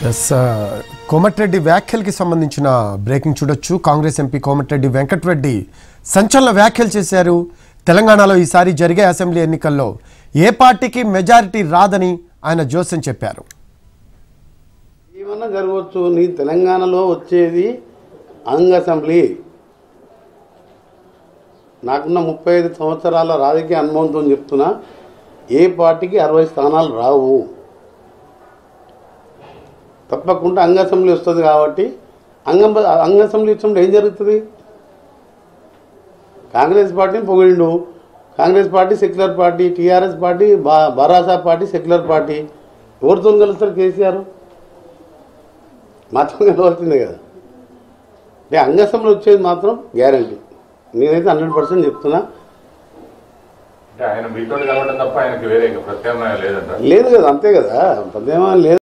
yes ఆ, కోమటిరెడ్డి వ్యాఖ్యలకి సంబంధించిన breaking చూడొచ్చు కాంగ్రెస్ ఎంపీ కోమటిరెడ్డి వెంకటరెడ్డి సంచలన వ్యాఖ్యలు చేశారు తెలంగాణలో ఈసారి జరిగే అసెంబ్లీ ఎన్నికల్లో ఏ పార్టీకి మెజారిటీ రాదని ఆయన జోస్యం చెప్పారు ఏమన్నా జరగవచ్చు నీ తెలంగాణలో వచ్చేది అంగ అసెంబ్లీ నాకున్న ముప్పై ఐదు సంవత్సరాల రాజకీయ అనుభవంతో చెప్తున్నా ఏ పార్టీకి అరవై స్థానాలు రావు తప్పకుండా అంగ అసెంబ్లీ వస్తుంది కాబట్టి అంగం అంగ అసెంబ్లీ వచ్చినప్పుడు ఏం జరుగుతుంది కాంగ్రెస్ పార్టీని పొగిడిండు Congress party secular party TRS party బా- భరాసా పార్టీ సెక్యులర్ పార్టీ ఎవరితో కలుస్తారు కేసీఆర్ మాత్రం కలవాల్సిందే కదా అంటే అంగసంలో వచ్చేది మాత్రం గ్యారంటీ నేనైతే హండ్రెడ్ పర్సెంట్ చెప్తున్నా అంటే ఆయన మీతో కలవడం తప్ప ఆయనకి వేరే ఇంకా ప్రత్యామ్నాయం లేదంట లేదు కదా అంతే కదా ప్రత్యేకమైన లేదు